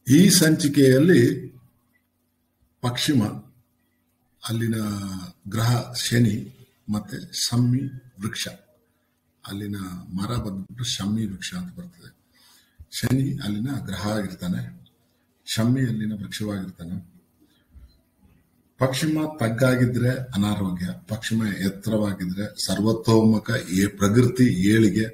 ಈ ಸಂಚಿಕೆಯಲ್ಲಿ ಪಶ್ಚಿಮ ಅಲ್ಲಿನ ಗ್ರಹ ಶನಿ ಮತ್ತೆ ಶಮ್ಮಿ ವೃಕ್ಷ ಅಲ್ಲಿನ ಮರ ಬಂದ್ಬಿಟ್ಟು ಶಮ್ಮಿ ವೃಕ್ಷ ಅಂತ ಬರ್ತದೆ ಶನಿ ಅಲ್ಲಿನ ಗ್ರಹ ಆಗಿರ್ತಾನೆ ಶಮ್ಮಿ ಅಲ್ಲಿನ ವೃಕ್ಷವಾಗಿರ್ತಾನೆ ಪಶ್ಚಿಮ ತಗ್ಗಾಗಿದ್ರೆ ಅನಾರೋಗ್ಯ ಪಶ್ಚಿಮ ಎತ್ತರವಾಗಿದ್ರೆ ಸರ್ವತೋಮುಖ ಏ- ಪ್ರಕೃತಿ ಏಳಿಗೆ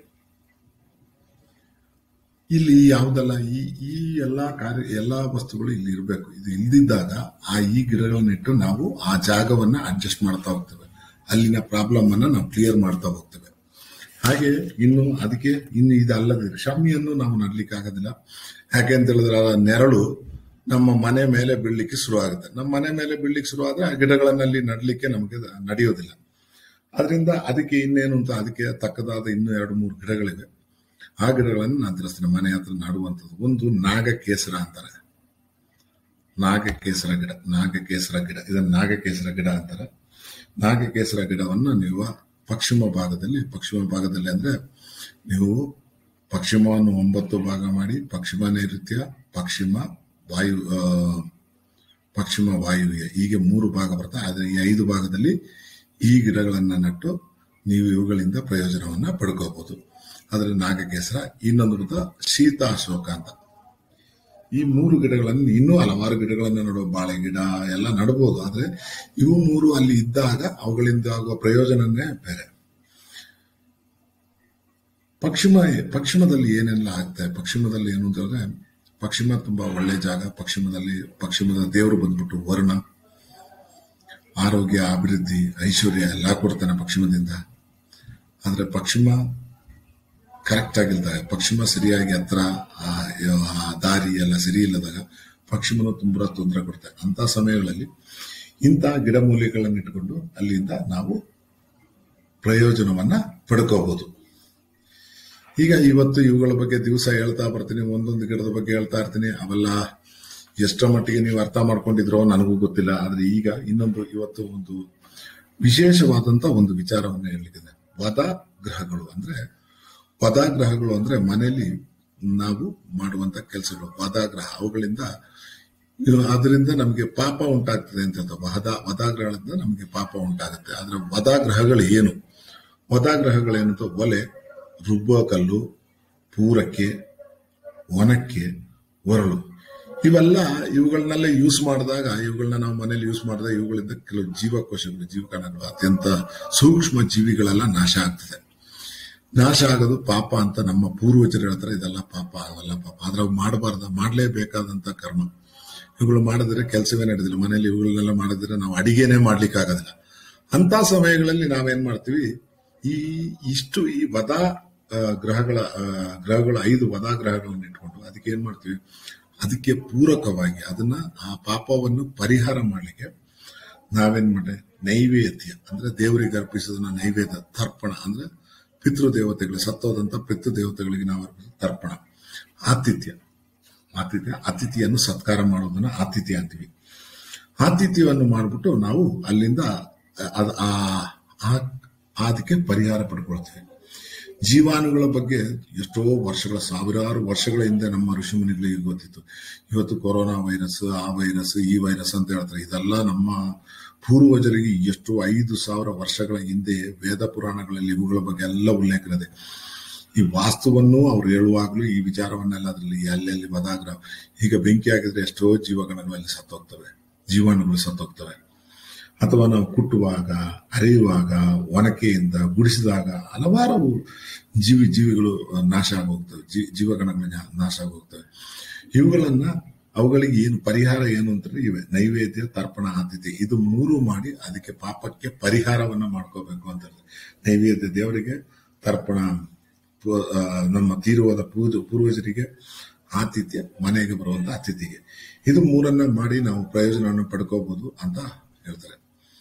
ಇಲ್ಲಿ ಯಾವುದಲ್ಲ ಈ ಈ ಎಲ್ಲಾ ಕಾರ್ಯ ಎಲ್ಲಾ ವಸ್ತುಗಳು ಇಲ್ಲಿ ಇರಬೇಕು ಇದು ಇಲ್ದಿದ್ದಾಗ ಆ ಈ ಗಿಡಗಳನ್ನಿಟ್ಟು ನಾವು ಆ ಜಾಗವನ್ನ ಅಡ್ಜಸ್ಟ್ ಮಾಡ್ತಾ ಹೋಗ್ತೇವೆ ಅಲ್ಲಿನ ಪ್ರಾಬ್ಲಮ್ ಅನ್ನ ನಾವು ಕ್ಲಿಯರ್ ಮಾಡ್ತಾ ಹೋಗ್ತೇವೆ ಹಾಗೆ ಇನ್ನು ಅದಕ್ಕೆ ಇನ್ನು ಇದಲ್ಲದೆ ಶಮಿಯನ್ನು ನಾವು ನಡ್ಲಿಕ್ಕೆ ಆಗೋದಿಲ್ಲ ಯಾಕೆ ಅಂತ ಹೇಳಿದ್ರೆ ಆ ನೆರಳು ನಮ್ಮ ಮನೆ ಮೇಲೆ ಬೀಳ್ಲಿಕ್ಕೆ ಶುರು ಆಗುತ್ತೆ ನಮ್ಮ ಮನೆ ಮೇಲೆ ಬೀಳ್ಲಿಕ್ಕೆ ಶುರು ಆದ್ರೆ ಆ ಗಿಡಗಳನ್ನಲ್ಲಿ ನಡ್ಲಿಕ್ಕೆ ನಮಗೆ ನಡೆಯೋದಿಲ್ಲ ಅದರಿಂದ ಅದಕ್ಕೆ ಇನ್ನೇನು ಅಂತ ಅದಕ್ಕೆ ತಕ್ಕದಾದ ಇನ್ನೂ ಎರಡು ಮೂರು ಗಿಡಗಳಿವೆ ಆ ಗಿಡಗಳನ್ನು ನಾನು ತಿಳಿಸ್ತೇನೆ ಮನೆ ಹತ್ರ ನಡುವಂಥದ್ದು ಒಂದು ನಾಗಕೇಸರ ಅಂತಾರೆ ನಾಗಕೇಸರ ಗಿಡ ನಾಗಕೇಸರ ಗಿಡ ಇದನ್ನ ನಾಗಕೇಸರ ಗಿಡ ಅಂತಾರೆ ನಾಗಕೇಸರ ಗಿಡವನ್ನು ನೀವು ಪಶ್ಚಿಮ ಭಾಗದಲ್ಲಿ ಪಶ್ಚಿಮ ಭಾಗದಲ್ಲಿ ಅಂದ್ರೆ ನೀವು ಪಶ್ಚಿಮವನ್ನು ಒಂಬತ್ತು ಭಾಗ ಮಾಡಿ ಪಶ್ಚಿಮ ನೈಋತ್ಯ ಪಶ್ಚಿಮ ವಾಯು ಆ, ಪಶ್ಚಿಮ ವಾಯುವ್ಯ ಹೀಗೆ ಮೂರು ಭಾಗ ಬರ್ತದೆ ಆದರೆ ಈ ಐದು ಭಾಗದಲ್ಲಿ ಈ ಗಿಡಗಳನ್ನ ನಟ್ಟು ನೀವು ಇವುಗಳಿಂದ ಪ್ರಯೋಜನವನ್ನ ಪಡ್ಕೋಬಹುದು ಅದರ ನಾಗಕೇಸರ ಇನ್ನೊಂದು ಬರ್ತದೆ ಶೀತ ಅಶೋಕ ಅಂತ ಈ ಮೂರು ಗಿಡಗಳನ್ನು ಇನ್ನೂ ಹಲವಾರು ಗಿಡಗಳನ್ನು ನಡುವ ಬಾಳೆ ಗಿಡ ಎಲ್ಲ ನಡಬಹುದು ಆದ್ರೆ ಇವು ಮೂರು ಅಲ್ಲಿ ಇದ್ದಾಗ ಅವುಗಳಿಂದ ಆಗುವ ಪ್ರಯೋಜನನೇ ಬೇರೆ ಪಶ್ಚಿಮ ಪಶ್ಚಿಮದಲ್ಲಿ ಏನೆಲ್ಲ ಆಗ್ತದೆ ಪಶ್ಚಿಮದಲ್ಲಿ ಏನು ಅಂತ ಹೇಳಿದ್ರೆ ಪಶ್ಚಿಮ ತುಂಬಾ ಒಳ್ಳೆ ಜಾಗ ಪಶ್ಚಿಮದಲ್ಲಿ ಪಶ್ಚಿಮದ ದೇವರು ಬಂದ್ಬಿಟ್ಟು ವರುಣ ಆರೋಗ್ಯ ಅಭಿವೃದ್ಧಿ ಐಶ್ವರ್ಯ ಎಲ್ಲ ಕೊಡ್ತಾನೆ ಪಶ್ಚಿಮದಿಂದ ಆದ್ರೆ ಪಶ್ಚಿಮ ಕರೆಕ್ಟ್ ಆಗಿಲ್ದಾಗ ಪಶ್ಚಿಮ ಸರಿಯಾಗಿ ಹತ್ರ ಆ, ಆ ದಾರಿ ಎಲ್ಲ ಸರಿ ಇಲ್ಲದಾಗ ಪಶ್ಚಿಮನು ತುಂಬಾ ತೊಂದರೆ ಕೊಡ್ತಾರೆ ಅಂತ ಸಮಯಗಳಲ್ಲಿ ಇಂತಹ ಗಿಡಮೂಲಿಕೆಗಳನ್ನು ಇಟ್ಕೊಂಡು ಅಲ್ಲಿಂದ ನಾವು ಪ್ರಯೋಜನವನ್ನ ಪಡ್ಕೋಬಹುದು ಈಗ ಇವತ್ತು ಇವುಗಳ ಬಗ್ಗೆ ದಿವಸ ಹೇಳ್ತಾ ಬರ್ತೀನಿ ಒಂದೊಂದು ಗಿಡದ ಬಗ್ಗೆ ಹೇಳ್ತಾ ಇರ್ತೀನಿ ಅವೆಲ್ಲ ಎಷ್ಟರ ಮಟ್ಟಿಗೆ ನೀವು ಅರ್ಥ ಮಾಡ್ಕೊಂಡಿದ್ರೋ ನನಗೂ ಗೊತ್ತಿಲ್ಲ ಆದ್ರೆ ಈಗ ಇನ್ನೊಂದು ಇವತ್ತು ಒಂದು ವಿಶೇಷವಾದಂತ ಒಂದು ವಿಚಾರವನ್ನು ಹೇಳಲಿಕ್ಕಿದೆ ವದ ಗ್ರಹಗಳು ಅಂದ್ರೆ ಪದಾಗ್ರಹಗಳು ಅಂದ್ರೆ ಮನೆಯಲ್ಲಿ ನಾವು ಮಾಡುವಂತ ಕೆಲಸಗಳು ಪದಾಗ್ರಹ ಅವುಗಳಿಂದ ಇದು ಅದರಿಂದ ನಮಗೆ ಪಾಪ ಉಂಟಾಗ್ತದೆ ಅಂತ ಹೇಳ್ತಾರೆ. ವದ ವದಾಗ್ರಹಗಳಿಂದ ನಮಗೆ ಪಾಪ ಉಂಟಾಗುತ್ತೆ ಆದ್ರೆ ವದಾಗ್ರಹಗಳು ಏನು ವದಾಗ್ರಹಗಳೇನಂತ ಒಲೆ ರುಬ್ಬೋ ಕಲ್ಲು ಪೂರಕ್ಕೆ ಒನಕ್ಕೆ ಒರಳು ಇವೆಲ್ಲ ಇವುಗಳನ್ನೆಲ್ಲ ಯೂಸ್ ಮಾಡಿದಾಗ ಇವುಗಳನ್ನ ನಾವು ಮನೇಲಿ ಯೂಸ್ ಮಾಡಿದಾಗ ಇವುಗಳಿಂದ ಕೆಲವು ಜೀವಕೋಶಗಳು ಜೀವಕಣಗಳು ಅತ್ಯಂತ ಸೂಕ್ಷ್ಮ ಜೀವಿಗಳೆಲ್ಲ ನಾಶ ಆಗ್ತದೆ ನಾಶ ಆಗೋದು ಪಾಪ ಅಂತ ನಮ್ಮ ಪೂರ್ವಜರು ಹೇಳ್ತಾರೆ ಇದೆಲ್ಲ ಪಾಪ ಅವೆಲ್ಲ ಪಾಪ ಆದ್ರೆ ಅವು ಮಾಡಬಾರ್ದ ಮಾಡಲೇಬೇಕಾದಂತ ಕರ್ಮ ಇವುಗಳು ಮಾಡಿದ್ರೆ ಕೆಲಸವೇ ನಡೆದಿಲ್ಲ ಮನೇಲಿ ಇವುಗಳನ್ನೆಲ್ಲ ಮಾಡಿದ್ರೆ ನಾವು ಅಡಿಗೆನೆ ಮಾಡ್ಲಿಕ್ಕೆ ಆಗೋದಿಲ್ಲ ಅಂತ ಸಮಯಗಳಲ್ಲಿ ನಾವೇನ್ ಮಾಡ್ತೀವಿ ಈ ಇಷ್ಟು ಈ ವದ ಆ, ಗ್ರಹಗಳ ಆ, ಗ್ರಹಗಳ ಐದು ವದ ಗ್ರಹಗಳನ್ನು ಇಟ್ಕೊಂಡು ಅದಕ್ಕೆ ಏನ್ ಮಾಡ್ತೀವಿ ಅದಕ್ಕೆ ಪೂರಕವಾಗಿ ಅದನ್ನ ಆ ಪಾಪವನ್ನು ಪರಿಹಾರ ಮಾಡ್ಲಿಕ್ಕೆ ನಾವೇನ್ ಮಾಡಿ ನೈವೇದ್ಯ ಅಂದ್ರೆ ದೇವರಿಗೆ ಅರ್ಪಿಸೋದನ್ನ ನೈವೇದ್ಯ ತರ್ಪಣ ಅಂದ್ರೆ ಪಿತೃ ದೇವತೆಗಳು ಸತ್ತೋದಂತ ಪಿತೃ ದೇವತೆಗಳಿಗೆ ನಾವು ಅರ್ಪಿಸೋದು ತರ್ಪಣ ಆತಿಥ್ಯ ಆತಿಥ್ಯ ಅತಿಥಿಯನ್ನು ಸತ್ಕಾರ ಮಾಡೋದನ್ನ ಆತಿಥ್ಯ ಅಂತೀವಿ ಆತಿಥ್ಯವನ್ನು ಮಾಡಿಬಿಟ್ಟು ನಾವು ಅಲ್ಲಿಂದ ಅದ್- ಆ ಆ- ಅದಕ್ಕೆ ಪರಿಹಾರ ಪಡ್ಕೊಳ್ತೀವಿ ಜೀವಾಣುಗಳ ಬಗ್ಗೆ ಎಷ್ಟೋ ವರ್ಷಗಳ ಸಾವಿರಾರು ವರ್ಷಗಳ ಹಿಂದೆ ನಮ್ಮ ಋಷಿಮುನಿಗಳಿಗೆ ಗೊತ್ತಿತ್ತು ಇವತ್ತು ಕೊರೋನಾ ವೈರಸ್ ಆ ವೈರಸ್ ಈ ವೈರಸ್ ಅಂತ ಹೇಳ್ತಾರೆ ಇದೆಲ್ಲ ನಮ್ಮ ಪೂರ್ವಜರಿಗೆ ಎಷ್ಟು ಐದು ಸಾವಿರ ವರ್ಷಗಳ ಹಿಂದೆ ವೇದ ಪುರಾಣಗಳಲ್ಲಿ ಇವುಗಳ ಬಗ್ಗೆ ಎಲ್ಲ ಉಲ್ಲೇಖ ಇದೆ ಈ ವಾಸ್ತುವನ್ನು ಅವ್ರು ಹೇಳುವಾಗ್ಲೂ ಈ ವಿಚಾರವನ್ನೆಲ್ಲ ಅದರಲ್ಲಿ ಅಲ್ಲೆಲ್ಲಿ ಬದಾಗ್ರ ಈಗ ಬೆಂಕಿ ಆಗಿದ್ರೆ ಎಷ್ಟೋ ಜೀವಗಣಗಳು ಅಲ್ಲಿ ಸತ್ತೋಗ್ತವೆ ಜೀವಾಣುಗಳು ಸತ್ತೋಗ್ತವೆ ಅಥವಾ ನಾವು ಕುಟ್ಟುವಾಗ ಅರೆಯುವಾಗ ಒನಕೆಯಿಂದ ಗುಡಿಸಿದಾಗ ಹಲವಾರು ಜೀವಿ ಜೀವಿಗಳು ನಾಶ ಆಗೋಗ್ತವೆ ಜೀ ಜೀವಗಣಗಳು ನಾ- ನಾಶ ಆಗೋಗ್ತವೆ ಇವುಗಳನ್ನ ಅವುಗಳಿಗೆ ಏನು ಪರಿಹಾರ ಏನು ಅಂತಂದ್ರೆ ಇವೆ ನೈವೇದ್ಯ ತರ್ಪಣ ಆತಿಥ್ಯ ಇದು ಮೂರು ಮಾಡಿ ಅದಕ್ಕೆ ಪಾಪಕ್ಕೆ ಪರಿಹಾರವನ್ನ ಮಾಡ್ಕೋಬೇಕು ಅಂತ ಹೇಳ್ತಾರೆ. ನೈವೇದ್ಯ ದೇವರಿಗೆ ತರ್ಪಣ ಪೂ- ಆ, ನಮ್ಮ ತೀರುವಾದ ಪೂಜ ಪೂರ್ವಜರಿಗೆ ಆತಿಥ್ಯ ಮನೆಗೆ ಬರುವಂತ ಅತಿಥಿಗೆ ಇದು ಮೂರನ್ನ ಮಾಡಿ ನಾವು ಪ್ರಯೋಜನವನ್ನು ಪಡ್ಕೋಬಹುದು ಅಂತ ಹೇಳ್ತಾರೆ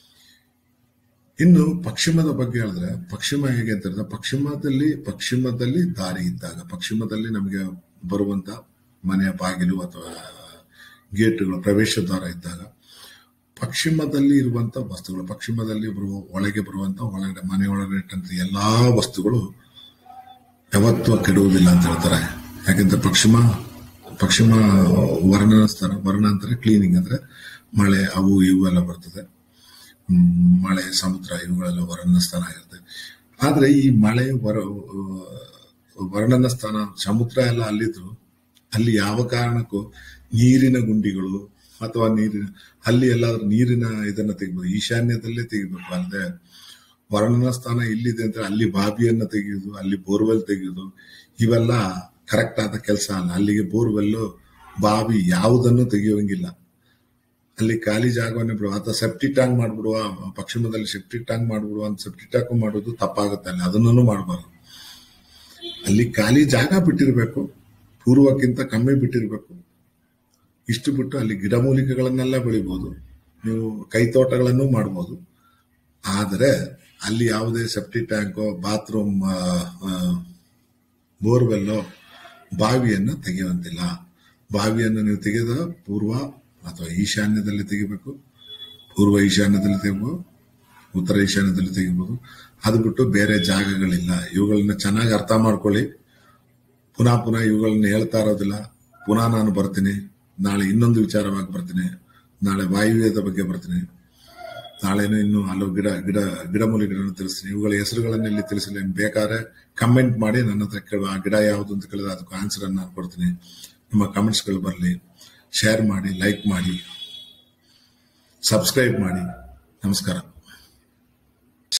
ಇನ್ನು ಪಶ್ಚಿಮದ ಬಗ್ಗೆ ಹೇಳಿದ್ರೆ ಪಶ್ಚಿಮ ಹೇಗೆ ಅಂತ ಹೇಳಿದ್ರೆ ಪಶ್ಚಿಮದಲ್ಲಿ ಪಶ್ಚಿಮದಲ್ಲಿ ದಾರಿ ಇದ್ದಾಗ ಪಶ್ಚಿಮದಲ್ಲಿ ನಮಗೆ ಬರುವಂತ ಮನೆಯ ಬಾಗಿಲು ಅಥವಾ ಗೇಟ್ಗಳು ಪ್ರವೇಶ ದ್ವಾರ ಇದ್ದಾಗ ಪಶ್ಚಿಮದಲ್ಲಿ ಇರುವಂತ ವಸ್ತುಗಳು ಪಶ್ಚಿಮದಲ್ಲಿ ಬರುವ ಒಳಗೆ ಬರುವಂತ ಒಳಗಡೆ ಮನೆ ಒಳಗಡೆ ಇಟ್ಟಂತ ಎಲ್ಲಾ ವಸ್ತುಗಳು ಯಾವತ್ತೂ ಕೆಡುವುದಿಲ್ಲ ಅಂತ ಹೇಳ್ತಾರೆ ಯಾಕೆಂದ್ರೆ ಪಶ್ಚಿಮ ಪಶ್ಚಿಮ ವರ್ಣನ ಸ್ಥಾನ ವರ್ಣ ಅಂತಾರೆ ಕ್ಲೀನಿಂಗ್ ಅಂದ್ರೆ ಮಳೆ ಅವು ಇವು ಎಲ್ಲ ಬರ್ತದೆ ಹ್ಮ್, ಮಳೆ ಸಮುದ್ರ ಇವುಗಳೆಲ್ಲ ವರ್ಣನ ಸ್ಥಾನ ಆಗಿರುತ್ತೆ ಆದ್ರೆ ಈ ಮಳೆ ವರ ವರ್ಣನ ಸ್ಥಾನ ಸಮುದ್ರ ಎಲ್ಲ ಅಲ್ಲಿದ್ರು ಅಲ್ಲಿ ಯಾವ ಕಾರಣಕ್ಕೂ ನೀರಿನ ಗುಂಡಿಗಳು ಅಥವಾ ನೀರಿನ ಅಲ್ಲಿ ಎಲ್ಲಾದ್ರೂ ನೀರಿನ ಇದನ್ನ ತೆಗಿಬೋದು ಈಶಾನ್ಯದಲ್ಲೇ ತೆಗಿಬೇಕು ಅಲ್ಲದೆ ವರ್ಣನ ಸ್ಥಾನ ಇಲ್ಲಿದೆ ಅಂದ್ರೆ ಅಲ್ಲಿ ಬಾವಿಯನ್ನ ತೆಗೆಯುವುದು ಅಲ್ಲಿ ಬೋರ್ವೆಲ್ ತೆಗೆಯುವುದು ಇವೆಲ್ಲ ಕರೆಕ್ಟ್ ಆದ ಕೆಲಸ ಅಲ್ಲ ಅಲ್ಲಿಗೆ ಬೋರ್ವೆಲ್ಲು ಬಾವಿ ಯಾವುದನ್ನು ತೆಗೆಯುವಂಗಿಲ್ಲ ಅಲ್ಲಿ ಖಾಲಿ ಜಾಗವನ್ನೇ ಬಿಡುವ ಅಥವಾ ಸೆಪ್ಟಿ ಟ್ಯಾಂಕ್ ಮಾಡ್ಬಿಡುವ ಪಶ್ಚಿಮದಲ್ಲಿ ಸೆಪ್ಟಿ ಟ್ಯಾಂಕ್ ಮಾಡ್ಬಿಡುವ ಅಂತ ಸೆಪ್ಟಿ ಟ್ಯಾಂಕ್ ಮಾಡೋದು ತಪ್ಪಾಗುತ್ತೆ ಅಲ್ಲಿ ಅದನ್ನೂ ಮಾಡಬಾರ್ದು ಅಲ್ಲಿ ಖಾಲಿ ಜಾಗ ಬಿಟ್ಟಿರ್ಬೇಕು ಪೂರ್ವಕ್ಕಿಂತ ಕಮ್ಮಿ ಬಿಟ್ಟಿರ್ಬೇಕು ಇಷ್ಟು ಬಿಟ್ಟು ಅಲ್ಲಿ ಗಿಡಮೂಲಿಕೆಗಳನ್ನೆಲ್ಲ ಬೆಳಿಬಹುದು ನೀವು ಕೈತೋಟಗಳನ್ನು ಮಾಡ್ಬೋದು ಆದರೆ ಅಲ್ಲಿ ಯಾವುದೇ ಸೆಪ್ಟಿ ಟ್ಯಾಂಕೋ ಬಾತ್ರೂಮ್ ಬೋರ್ವೆಲ್ಲೋ ಬಾವಿಯನ್ನು ತೆಗೆಯುವಂತಿಲ್ಲ ಬಾವಿಯನ್ನು ನೀವು ತೆಗೆದ ಪೂರ್ವ ಅಥವಾ ಈಶಾನ್ಯದಲ್ಲಿ ತೆಗಿಬೇಕು ಪೂರ್ವ ಈಶಾನ್ಯದಲ್ಲಿ ತೆಗಿಬೋದು ಉತ್ತರ ಈಶಾನ್ಯದಲ್ಲಿ ತೆಗಿಬೋದು ಅದು ಬಿಟ್ಟು ಬೇರೆ ಜಾಗಗಳಿಲ್ಲ ಇವುಗಳನ್ನ ಚೆನ್ನಾಗಿ ಅರ್ಥ ಮಾಡ್ಕೊಳ್ಳಿ ಪುನಃ ಪುನಃ ಇವುಗಳನ್ನ ಹೇಳ್ತಾ ಇರೋದಿಲ್ಲ ಪುನಃ ನಾನು ಬರ್ತೀನಿ ನಾಳೆ ಇನ್ನೊಂದು ವಿಚಾರವಾಗಿ ಬರ್ತೀನಿ ನಾಳೆ ವಾಯುವ್ಯದ ಬಗ್ಗೆ ಬರ್ತೀನಿ ನಾಳೆನೂ ಇನ್ನು ಹಲವು ಗಿಡ ಗಿಡ ಗಿಡಮೂಲಿಕೆಗಳನ್ನು ತಿಳಿಸ್ತೀನಿ ಇವುಗಳ ಹೆಸರುಗಳನ್ನು ಇಲ್ಲಿ ತಿಳಿಸಲಿ ಬೇಕಾದ್ರೆ ಕಮೆಂಟ್ ಮಾಡಿ ನನ್ನ ಹತ್ರ ಕೇಳುವ ಆ ಗಿಡ ಯಾವುದು ಅಂತ ಕೇಳಿದ್ರೆ ಅದಕ್ಕೆ ಆನ್ಸರ್ ಅನ್ನು ನಾನು ಕೊಡ್ತೀನಿ ನಿಮ್ಮ ಕಮೆಂಟ್ಸ್ಗಳು ಬರಲಿ ಶೇರ್ ಮಾಡಿ ಲೈಕ್ ಮಾಡಿ ಸಬ್ಸ್ಕ್ರೈಬ್ ಮಾಡಿ ನಮಸ್ಕಾರ